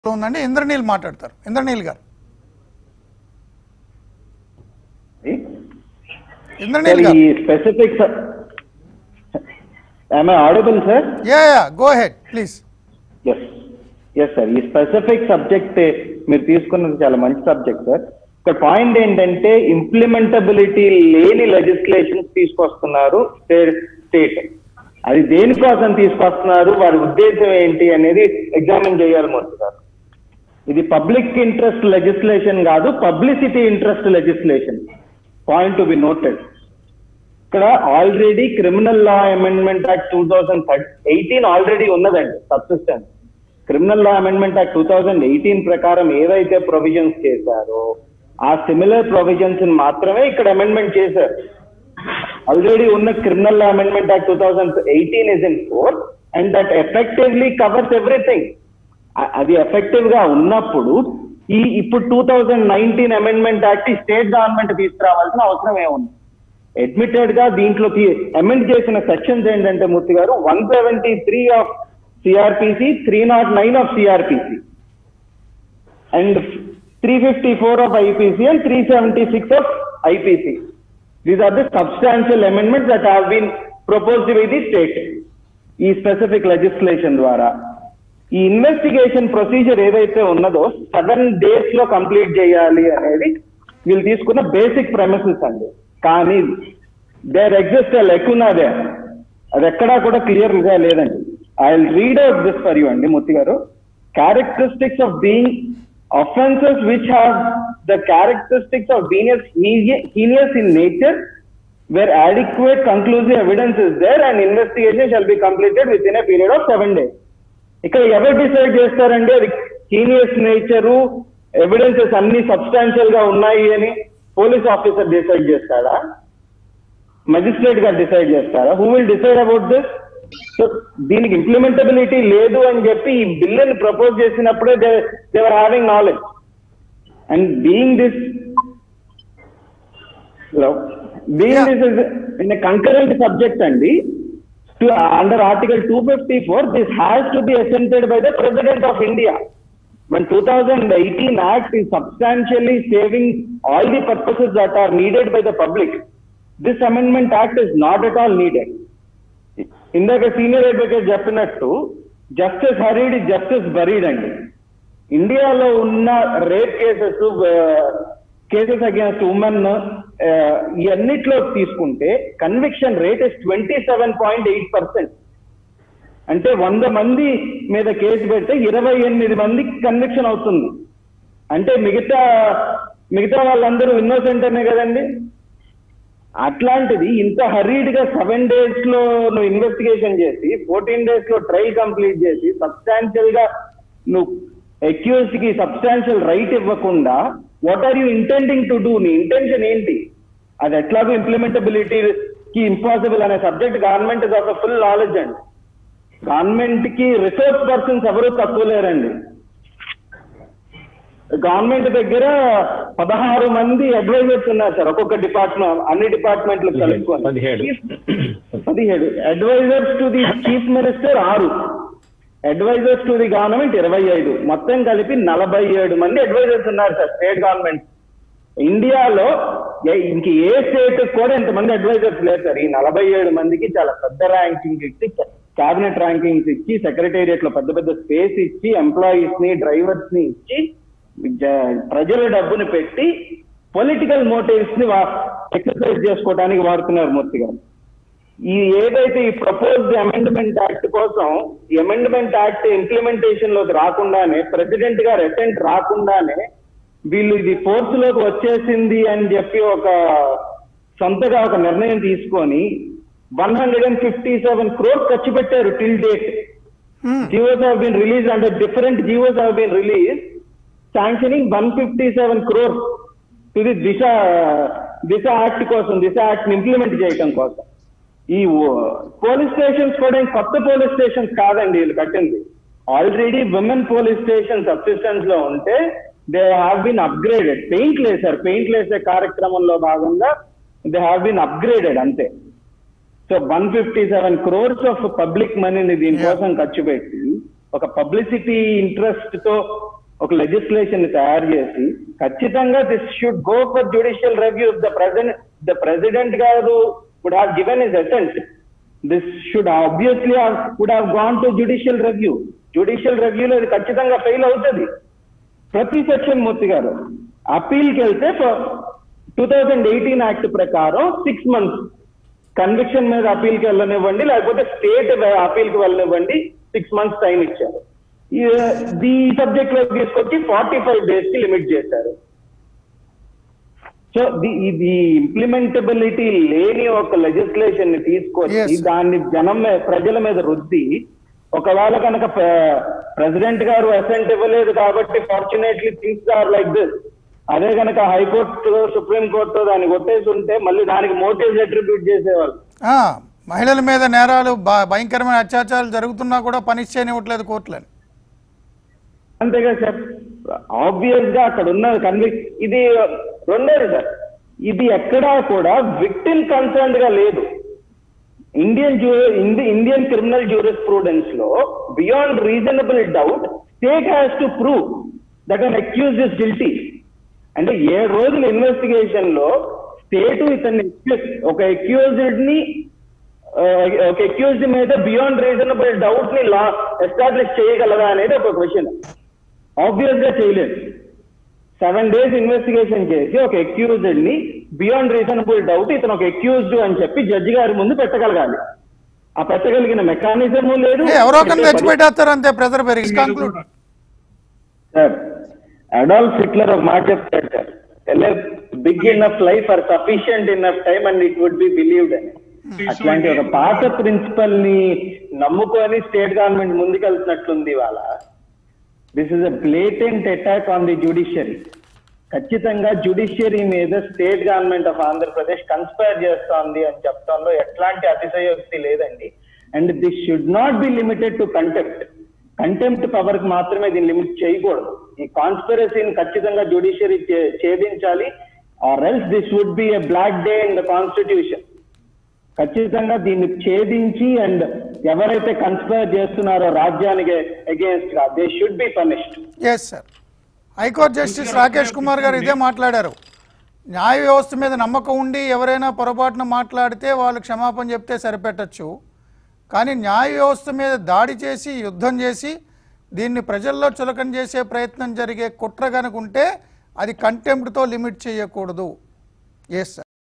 ఉందండి ఇంద్రనీల్ మాట్లాడతారు ఇంద్రనీల్ గారు ఇంద్రనీల్ గారు ఈ specifics I audible sir ya ya go ahead please yes yes sir ఈ స్పెసిఫిక్ సబ్జెక్ట్ మీరు తీసుకున్నది చాలా మంచి సబ్జెక్ట్ సార్ ఇక్కడ పాయింట్ ఏంటంటే ఇంప్లిమెంటబిలిటీ లేని లెజిస్లేషన్స్ తీసుకొస్తున్నారు స్టేట్ అది దేనికోసం తీసుకొస్తున్నారు వారి ఉద్దేశం ఏంటి అనేది ఎగ్జామిన్ చేయాలి మూర్తి గారు ఇది పబ్లిక్ ఇంట్రెస్ట్ లెజిస్లేషన్ కాదు publicity interest legislation point to be noted ఇక్కడ already criminal law amendment act two thousand eighteen already ఉన్నదండి subsistence criminal law amendment act two thousand eighteen ప్రకారం ఏవైతే ప్రొవిజన్స్ చేశారో ఆ సిమిలర్ ప్రొవిజన్స్ మాత్రమే ఇక్కడ అమెండ్మెంట్ చేశారు ఆల్రెడీ ఉన్న criminal law amendment act two thousand eighteen is in force and that effectively covers everything అది ఎఫెక్టివ్ గా ఉన్నప్పుడు ఈ ఇప్పుడు two thousand nineteen amendment act ఈ స్టేట్ గవర్నమెంట్ తీసుకురావాల్సిన అవసరం ఏముంది అడ్మిటెడ్ గా దీంట్లో అమెండ్ చేసిన సెక్షన్స్ ఏంటంటే Murthy garu one seventy three of CrPC three not nine of CrPC and three fifty four of IPC and three seventy six of IPC these are the substantial amendments that have been proposed by the state ఈ specific legislation ద్వారా ఈ investigation procedure ఏదైతే ఉన్నదో seven days లో complete చేయాలి అనేది వీళ్ళు తీసుకున్న బేసిక్ ప్రెమిసెస్ అండి కానీ దేర్ ఎగ్జిస్ట్ లెక్కున్నా దే అది ఎక్కడా కూడా క్లియర్ గా లేదండి I read out this for you అండి Murthy garu characteristics of being offenses which have the characteristics of heinous, heinous in nature where adequate conclusive evidence is there and investigation shall be completed within a period of seven days. ఇక్కడ ఎవరు decide చేస్తారండి అది heinous nature evidences అన్ని substantial గా ఉన్నాయి అని police officer decide చేస్తాడా magistrate garu decide చేస్తారా who will decide about this so దీనికి ఇంప్లిమెంటబిలిటీ లేదు అని చెప్పి ఈ బిల్లుని ప్రపోజ్ చేసినప్పుడే they were having knowledge and being this being this is in concurrent subject అండి to under article two fifty four this has to be assented by the president of India when 2018 act is substantially saving all the purposes that are needed by the public this amendment act is not at all needed ఇందాక senior advocate చెప్పినట్టు justice hurried justice buried అండి ఇండియాలో ఉన్న rape cases cases against women ఇవన్నిట్లో తీసుకుంటే conviction rate is twenty seven point eight percent అంటే వంద మంది మీద కేసు పెడితే ఇరవై ఎనిమిది మందికి కన్విక్షన్ అవుతుంది అంటే మిగతా మిగతా వాళ్ళందరూ ఇన్నోసెంట్ అనే కదండి అట్లాంటిది ఇంత హరీడ్ గా సెవెన్ డేస్ లో నువ్వు ఇన్వెస్టిగేషన్ చేసి ఫోర్టీన్ డేస్ లో ట్రయల్ కంప్లీట్ చేసి సబ్స్టాన్షియల్ గా నువ్వు అక్యూజ్ కి సబ్స్టాన్షియల్ రైట్ ఇవ్వకుండా what are you intending to do నీ ఇంటెన్షన్ ఏంటి అది ఎట్లాగో ఇంప్లిమెంటబిలిటీ కి ఇంపాసిబుల్ అనే subject government is of full knowledge అండి గవర్నమెంట్ కి రిసోర్స్ పర్సన్స్ ఎవరు తక్కువ లేరండి గవర్నమెంట్ దగ్గర పదహారు మంది అడ్వైజర్స్ ఉన్నారు సార్ ఒక్కొక్క డిపార్ట్మెంట్ అన్ని డిపార్ట్మెంట్లు కలుపుకొని పదిహేడు. పదిహేడు advisers to the chief minister ఆరు అడ్వైజర్స్ టు ది గవర్నమెంట్ ఇరవై ఐదు మొత్తం కలిపి నలభై ఏడు మంది అడ్వైజర్స్ ఉన్నారు సార్ స్టేట్ గవర్నమెంట్ ఇండియాలో ఏ- ఇంక ఏ స్టేట్ కూడా ఇంతమంది అడ్వైజర్స్ లేరు సార్ ఈ నలభై ఏడు మందికి చాలా పెద్ద ర్యాంకింగ్ ఇచ్చి క్యాబినెట్ ర్యాంకింగ్స్ ఇచ్చి సెక్రటేరియట్ లో పెద్ద పెద్ద స్పేస్ ఇచ్చి ఎంప్లాయీస్ ని డ్రైవర్స్ ని ఇచ్చి జ- ప్రజల డబ్బుని పెట్టి పొలిటికల్ మోటివ్స్ ని ఎక్సర్సైజ్ చేసుకోవడానికి వాడుతున్నారు మూర్తి గారు ఈ ఏదైతే ఈ ప్రపోజ్డ్ అమెండ్మెంట్ యాక్ట్ కోసం ఈ అమెండ్మెంట్ యాక్ట్ ఇంప్లిమెంటేషన్ లోకి రాకుండానే ప్రెసిడెంట్ గారు అటెంట్ రాకుండానే వీళ్ళు ఇది ఫోర్స్ లోకి వచ్చేసింది అని చెప్పి ఒక సొంతగా ఒక నిర్ణయం తీసుకొని one hundred and fifty seven crores ఖర్చు పెట్టారు till date GOs have been release and different GOs have been release sanctioning one fifty seven crores ఇది దిశ దిశ యాక్ట్ కోసం దిశ యాక్ట్ ని ఇంప్లిమెంట్ చేయడం కోసం ఈ పోలీస్ స్టేషన్స్ కూడా ఏం కొత్త పోలీస్ స్టేషన్స్ కాదండి వీళ్ళు కట్టింది already women police station subsistence లో ఉంటే they have been upgraded paint లేసారు పెయింట్ లేసే కార్యక్రమంలో భాగంగా దే హ్యావ్ బీన్ అప్గ్రేడెడ్ అంతే so one fifty seven crores of public మనీని దీనికోసం ఖర్చు పెట్టి ఒక పబ్లిసిటీ ఇంట్రెస్ట్ తో ఒక లెజిస్లేషన్ తయారు చేసి ఖచ్చితంగా this should go for judicial review the president the president గారు would have given his assent this should obviously would have gone to judicial review judicial రివ్యూలో ఇది ఖచ్చితంగా ఫెయిల్ అవుతుంది ప్రతి సెక్షన్ మూర్తి గారు అప్పీల్కి వెళ్తే టూ థౌజండ్ ఎయిటీన్ యాక్ట్ ప్రకారం సిక్స్ మంత్స్ కన్విక్షన్ మీద అప్పీల్కి వెళ్ళనివ్వండి లేకపోతే స్టేట్ అప్పీల్కి వెళ్ళనివ్వండి సిక్స్ మంత్స్ టైం ఇచ్చారు ఈ- ఈ సబ్జెక్ట్ లో తీసుకొచ్చి ఫార్టీ ఫైవ్ డేస్ కి లిమిట్ చేశారు సో ఇది ఇంప్లిమెంటబిలిటీ లేని ఒక లెజిస్లేషన్ ని తీసుకొచ్చి Yes. దాన్ని జనం మీద- ప్రజల మీద రుద్ది ఒకవేళ కనుక ప్రెసిడెంట్ గారు అసెంట్ ఇవ్వలేదు కాబట్టి fortunately things are like this అదే కనుక హైకోర్టు సుప్రీం కోర్టు దాన్ని కొట్టేసి ఉంటే మళ్ళీ దానికి మోటివ్స్ అట్రిబ్యూట్ చేసేవాళ్ళు ఆ, మహిళల మీద నేరాలు భ- భయంకరమైన అత్యాచారాలు జరుగుతున్నా కూడా పనిష్ చేయనివ్వట్లేదు కోర్టులని అంతేగా సార్ ఆబ్వియస్ గా అక్కడ ఉన్న కన్విక్ ఇది రెండోది సార్ ఇది ఎక్కడా కూడా విక్టిమ్ కన్సర్న్ గా లేదు Indian Indian criminal jurisprudence లో beyond reasonable doubt state has to prove that an accused is guilty అంటే ఏడు రోజుల ఇన్వెస్టిగేషన్ లో స్టేట్ ఇతన్ని accuse- ఒక అక్యూజ్డ్ ని ఆ, ఒక అక్యూజ్డ్ మీద బియాండ్ రీజనబుల్ డౌట్ ని లా ఎస్టాబ్లిష్ చేయగలదా అనేది ఒక క్వశ్చన్ ఆబ్వియస్ గా చేయలేదు సెవెన్ డేస్ ఇన్వెస్టిగేషన్ చేసి ఒక అక్యూజ్డ్ ని బియాండ్ రీజనబుల్ డౌట్ ఇతను ఒక అక్యూజ్డ్ అని చెప్పి జడ్జి గారి ముందు పెట్టగలగాలి ఆ పెట్టగలిగిన మెకానిజము లేదు ఏ, ఎవరో ఒకరిని తెచ్చి పెట్టేస్తారు అంతే ప్రెజర్ పెరిగి కంక్లూడ్ సార్ అడాల్ఫ్ హిట్లర్ ఒక మాట చెప్తాడు sir big enough life or sufficient enough time and it would be believed అని అట్లాంటి ఒక పాత ప్రిన్సిపల్ ని నమ్ముకొని స్టేట్ గవర్నమెంట్ ముందుకెళ్తున్నట్లుంది ఇవాళ this is a blatant attack on the judiciary ఖచ్చితంగా జ్యుడిషియరీ మీద state government of Andhra Pradesh conspire చేస్తోంది అని చెప్పడంలో ఎట్లాంటి అతిశయోక్తి లేదండి and this should not be limited to contempt contempt power కి మాత్రమే దీన్ని లిమిట్ చేయకూడదు ఈ కాన్స్పిరసీని ఖచ్చితంగా జ్యుడిషియరీ ఛేదించాలి or else this would be a black day in the constitution ఖచ్చితంగా దీన్ని ఛేదించి అండ్ ఎవరైతే కన్స్పైర్ చేస్తున్నారో రాజ్యానికి అగేన్స్ట్ గా they should be punished yes sir high court justice Rakesh Kumar గారు ఇదే మాట్లాడారు న్యాయ వ్యవస్థ మీద నమ్మకం ఉండి ఎవరైనా పొరపాటున మాట్లాడితే వాళ్ళు క్షమాపణ చెప్తే సరిపెట్టచ్చు కానీ న్యాయ వ్యవస్థ మీద దాడి చేసి యుద్ధం చేసి దీన్ని ప్రజల్లో చులకన చేసే ప్రయత్నం జరిగే కుట్ర కనుక ఉంటే అది కంటెంప్ట్తో లిమిట్ చేయకూడదు ఎస్ సార్